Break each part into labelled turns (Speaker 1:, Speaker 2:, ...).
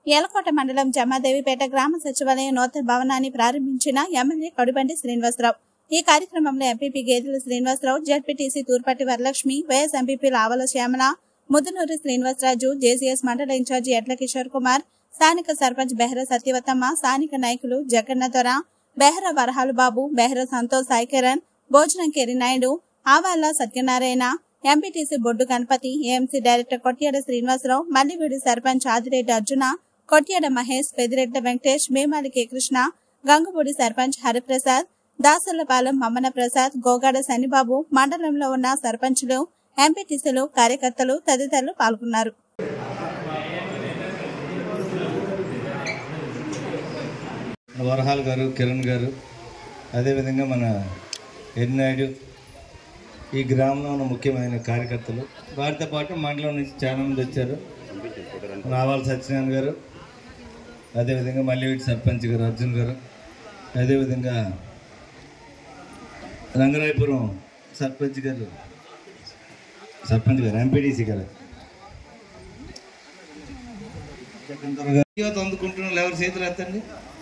Speaker 1: ఎలకోట మండలం జమాదేవిపేట గ్రామ సచివాలయ నూతన భవనాన్ని ప్రారంభించిన ఎమ్మెల్యే కడుబండి శ్రీనివాసరావు ఈ కార్యక్రమంలో MPP Gedela Srinivasarao ZPTC Turpatti Varalakshmi vice MPP Lavala Shyamala Muddunuri Srinivasaraju JCS mandal incharge Edla Kishore Kumar స్థానిక సర్పంచ్ బెహ్ర సత్యవతమ్మ స్థానిక నాయకులు జగన్న దొర బెహ్ర వరహాలు బాబు బెహ్ర సంతోష్ సాయికిరణ్ భోజనం Keri Naidu Avala Satyanarayana MPTC Boddu Ganapathi AMC director Kotyada Srinivasarao Mallividi sarpanch Adireddy Arjuna Kotyada Mahesh Pedireddla Venkatesh Memali K Krishna Gangapudi sarpanch Hariprasad Dasarlapalem Mammana Prasad Gogada Shanibabu మండలంలో ఉన్న సర్పంచులు ఎంపీటీసీలు కార్యకర్తలు తదితరులు పాల్గొన్నారు
Speaker 2: వరహాల్ గారు కిరణ్ గారు అదేవిధంగా మన ఎన్నాయుడు ఈ గ్రామంలో ఉన్న ముఖ్యమైన కార్యకర్తలు వారితో పాటు మండలం నుంచి చాలా మంది వచ్చారు రావాల సత్యనారాయణ గారు అదేవిధంగా మల్లివీటి సర్పంచ్ గారు అర్జున్ గారు అదేవిధంగా రంగరాయపురం సర్పంచ్ గారు సర్పంచ్ గారు ఎంపీడీసీ గారు యువత అందుకుంటున్న వాళ్ళు ఎవరు చేతులు ఎత్తండి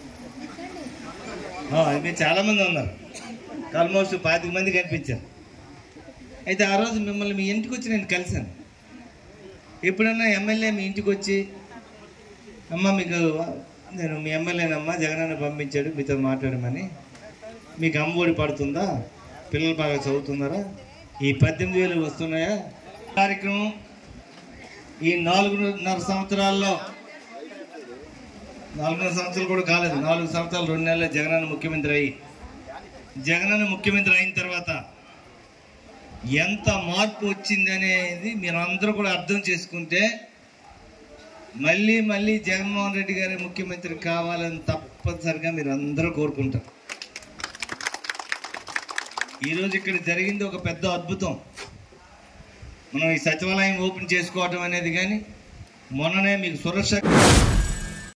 Speaker 2: ఆ, మీరు చాలా మంది ఉన్నారు ఆల్మోస్ట్ పాతిక మంది కనిపించారు అయితే ఆ రోజు మిమ్మల్ని మీ ఇంటికి వచ్చి నేను కలిశాను ఎప్పుడన్నా ఎమ్మెల్యే మీ ఇంటికి వచ్చి అమ్మ మీకు నేను మీ ఎమ్మెల్యేనమ్మా జగనన్న పంపించాడు మీతో మాట్లాడమని మీకు అమ్మఒడి పడుతుందా పిల్లలు బాగా చదువుతున్నారా ఈ పద్దెనిమిది వేలు వస్తున్నాయా కార్యక్రమం ఈ నాలుగున్నర సంవత్సరాల్లో నాలుగున్నర సంవత్సరాలు కూడా కాలేదు నాలుగు సంవత్సరాలు రెండు నెలలు జగనన్న ముఖ్యమంత్రి అయ్యి జగనన్న ముఖ్యమంత్రి అయిన తర్వాత ఎంత మార్పు వచ్చింది అనేది మీరు అందరూ కూడా అర్థం చేసుకుంటే మళ్ళీ మళ్ళీ జగన్మోహన్ రెడ్డి గారి ముఖ్యమంత్రి కావాలని తప్పనిసరిగా మీరు అందరూ కోరుకుంటారు ఈరోజు ఇక్కడ జరిగింది ఒక పెద్ద అద్భుతం మనం ఈ సచివాలయం ఓపెన్ చేసుకోవటం అనేది కానీ మొన్ననే మీకు సురక్ష